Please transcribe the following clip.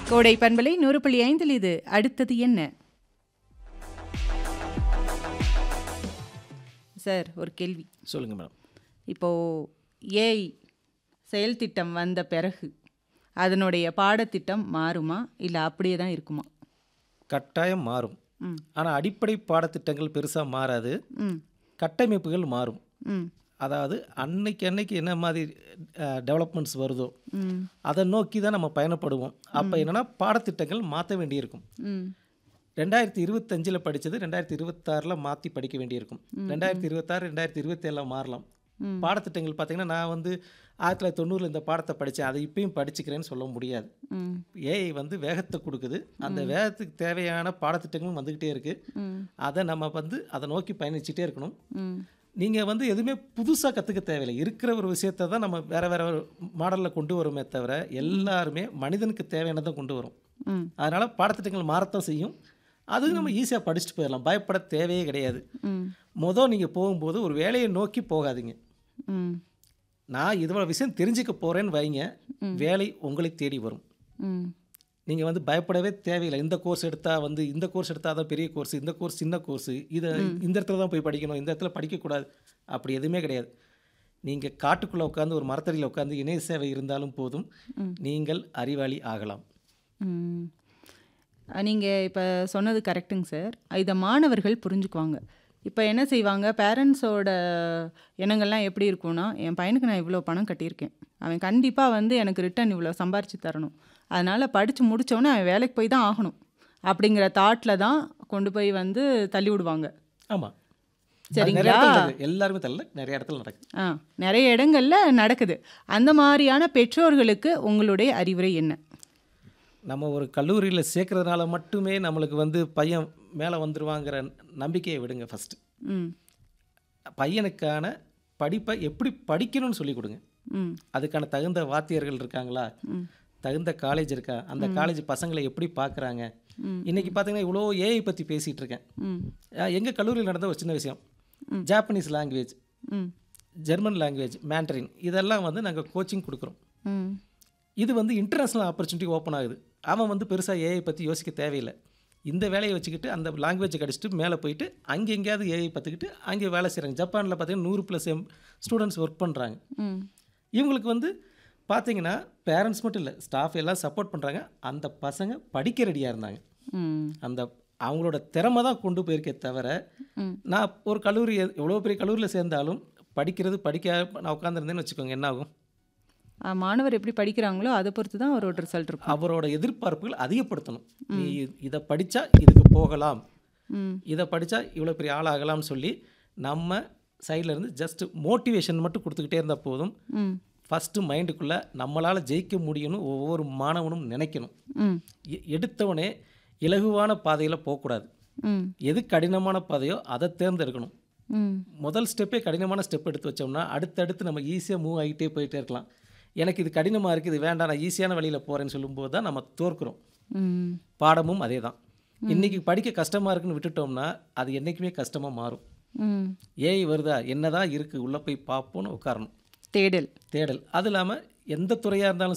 கோடை பண்பலை நூறு புள்ளி ஐந்தில் இது அடுத்தது என்ன சார் ஒரு கேள்வி சொல்லுங்க மேடம் இப்போது ஏஐ செயல் திட்டம் வந்த பிறகு அதனுடைய பாடத்திட்டம் மாறுமா இல்லை அப்படியே தான் இருக்குமா கட்டாயம் மாறும் ம் ஆனால் அடிப்படை பாடத்திட்டங்கள் பெருசாக மாறாது ம் கட்டமைப்புகள் மாறும் ம் அதாவது அன்னைக்கு அன்னைக்கு என்ன மாதிரி டெவலப்மெண்ட்ஸ் வருதோ ம் அதை நோக்கி தான் நம்ம பயணப்படுவோம் அப்போ என்னென்னா பாடத்திட்டங்கள் மாற்ற வேண்டியிருக்கும் ம் ரெண்டாயிரத்தி இருபத்தஞ்சில் படித்தது ரெண்டாயிரத்தி இருபத்தாறில் மாற்றி படிக்க வேண்டியிருக்கும் ரெண்டாயிரத்தி இருபத்தாறு ரெண்டாயிரத்தி இருபத்தேழில் மாறலாம் ம். பாடத்திட்டங்கள் பார்த்தீங்கன்னா நான் வந்து ஆயிரத்தி தொள்ளாயிரத்தி தொண்ணூறில் இந்த பாடத்தை படித்தேன் அதை இப்பயும் படிச்சுக்கிறேன்னு சொல்ல முடியாது ம் ஏஐ வந்து வேகத்தை கொடுக்குது அந்த வேகத்துக்கு தேவையான பாடத்திட்டங்களும் வந்துக்கிட்டே இருக்குது ம் அதை நம்ம வந்து அதை நோக்கி பயணிச்சுட்டே இருக்கணும் ம் நீங்கள் வந்து எதுவுமே புதுசாக கற்றுக்க தேவையில்லை இருக்கிற ஒரு விஷயத்தை தான் நம்ம வேறு வேறு மாடலில் கொண்டு வரோமே தவிர எல்லாருமே மனிதனுக்கு தேவையானதை கொண்டு வரும் ம் அதனால் பாடத்திட்டங்கள் மாறத்தான் செய்யும் அது நம்ம ஈஸியாக படிச்சுட்டு போயிடலாம் பயப்பட தேவையே கிடையாது ம் மொதல் நீங்கள் போகும்போது ஒரு வேலையை நோக்கி போகாதீங்க ம் நான் இவ்வளோ விஷயம் தெரிஞ்சுக்க போகிறேன்னு வைங்க வேலை உங்களை தேடி வரும் ம் நீங்கள் வந்து பயப்படவே தேவையில்லை இந்த கோர்ஸ் எடுத்தால் வந்து இந்த கோர்ஸ் எடுத்தால் தான் பெரிய கோர்ஸ் இந்த கோர்ஸ் சின்ன கோர்ஸ் இதை இந்த இடத்துல தான் போய் படிக்கணும் இந்த இடத்துல படிக்கக்கூடாது அப்படி எதுவுமே கிடையாது நீங்கள் காட்டுக்குள்ளே உட்காந்து ஒரு மரத்தடியில் உட்காந்து இணைய சேவை இருந்தாலும் போதும் நீங்கள் அறிவாளி ஆகலாம் நீங்கள் இப்போ சொன்னது கரெக்டுங்க சார் இதை மாணவர்கள் புரிஞ்சுக்குவாங்க இப்போ என்ன செய்வாங்க பேரண்ட்ஸோட எண்ணங்கள்லாம் எப்படி இருக்கும்னா என் பையனுக்கு நான் இவ்வளோ பணம் கட்டியிருக்கேன் அவன் கண்டிப்பாக வந்து எனக்கு ரிட்டர்ன் இவ்வளோ சம்பாரித்து தரணும் அதனால் படித்து முடித்தோடனே அவன் வேலைக்கு போய் தான் ஆகணும் அப்படிங்கிற தாட்டில் தான் கொண்டு போய் வந்து தள்ளி விடுவாங்க ஆமாம் சரிங்களா? எல்லாருமே தள்ள நிறைய இடத்துல நடக்குது ஆ நிறைய இடங்களில் நடக்குது அந்த மாதிரியான பெற்றோர்களுக்கு உங்களுடைய அறிவுரை என்ன நம்ம ஒரு கல்லூரியில் சேர்க்கறதுனால மட்டுமே நம்மளுக்கு வந்து பையன் மேலே வந்துருவாங்கிற நம்பிக்கையை விடுங்க ஃபஸ்ட்டு ம் பையனுக்கான படிப்பை எப்படி படிக்கணும்னு சொல்லி கொடுங்க ம் அதுக்கான தகுந்த வாத்தியர்கள் இருக்காங்களா தகுந்த காலேஜ் இருக்கா அந்த காலேஜ் பசங்களை எப்படி பார்க்குறாங்க இன்னைக்கு பார்த்தீங்கன்னா இவ்வளோ ஏஐ பற்றி பேசிகிட்டு இருக்கேன் ம் எங்கள் கல்லூரியில் நடந்த ஒரு சின்ன விஷயம் Japanese language hmm German language Mandarin இதெல்லாம் வந்து நாங்கள் கோச்சிங் கொடுக்குறோம் ம் இது வந்து இன்டர்நேஷ்னல் ஆப்பர்ச்சுனிட்டி ஓப்பன் ஆகுது அவன் வந்து பெருசாக ஏஐ பற்றி யோசிக்க தேவையில்லை இந்த வேலையை வச்சுக்கிட்டு அந்த லாங்குவேஜை கடிச்சிட்டு மேலே போயிட்டு அங்கே எங்கேயாவது ஏஐ பார்த்துக்கிட்டு அங்கே வேலை செய்கிறாங்க ஜப்பானில் பார்த்தீங்கன்னா நூறு ப்ளஸ் எம் ஸ்டூடெண்ட்ஸ் ஒர்க் பண்ணுறாங்க ம் இவங்களுக்கு வந்து பார்த்தீங்கன்னா பேரண்ட்ஸ் மட்டும் இல்லை ஸ்டாஃப் எல்லாம் சப்போர்ட் பண்ணுறாங்க அந்த பசங்க படிக்க ரெடியாக இருந்தாங்க ம் அந்த அவங்களோட திறமை தான் கொண்டு போயிருக்கே தவிர ம். நான் ஒரு கல்லூரி எவ்வளோ பெரிய கல்லூரியில் சேர்ந்தாலும் படிக்கிறது படிக்க நான் உட்காந்துருந்தேன்னு வச்சுக்கோங்க என்ன ஆகும் ஆ, மாணவர் எப்படி படிக்கிறாங்களோ அதை பொறுத்து தான் அவரோட ரிசல்ட் இருக்கும் அவரோட எதிர்பார்ப்புகள் அதிகப்படுத்தணும் நீ இதை படித்தா இதுக்கு போகலாம் ம் இதை படித்தா இவ்வளோ பெரிய ஆளாகலாம்னு சொல்லி நம்ம சைடில் இருந்து ஜஸ்ட் மோட்டிவேஷன் மட்டும் கொடுத்துக்கிட்டே இருந்தால் போதும் ம் ஃபஸ்ட்டு மைண்டுக்குள்ளே நம்மளால் ஜெயிக்க முடியும்னு ஒவ்வொரு மாணவனும் நினைக்கணும் ம் எ- எடுத்தவனே இலகுவான பாதையில் போகக்கூடாது ம் எது கடினமான பாதையோ அதை தேர்ந்தெடுக்கணும் ம் முதல் ஸ்டெப்பே கடினமான ஸ்டெப் எடுத்து வச்சோம்னா அடுத்தடுத்து நம்ம ஈஸியாக மூவ் ஆகிட்டே போயிட்டே இருக்கலாம் எனக்கு இது கடினமாக இருக்குது இது வேண்டாம் நான் ஈஸியான வழியில் போகிறேன்னு சொல்லும்போது தான் நம்ம தோற்கிறோம் ம் பாடமும் அதே தான் இன்றைக்கி படிக்க கஷ்டமாக இருக்குன்னு விட்டுட்டோம்னா அது என்றைக்குமே கஷ்டமாக மாறும் ம் ஏஐ வருதா என்னதான் இருக்குது உள்ளே போய் பார்ப்போன்னு உட்காரணும் தேடல் தேடல் அது இல்லாமல் எந்த துறையாக இருந்தாலும்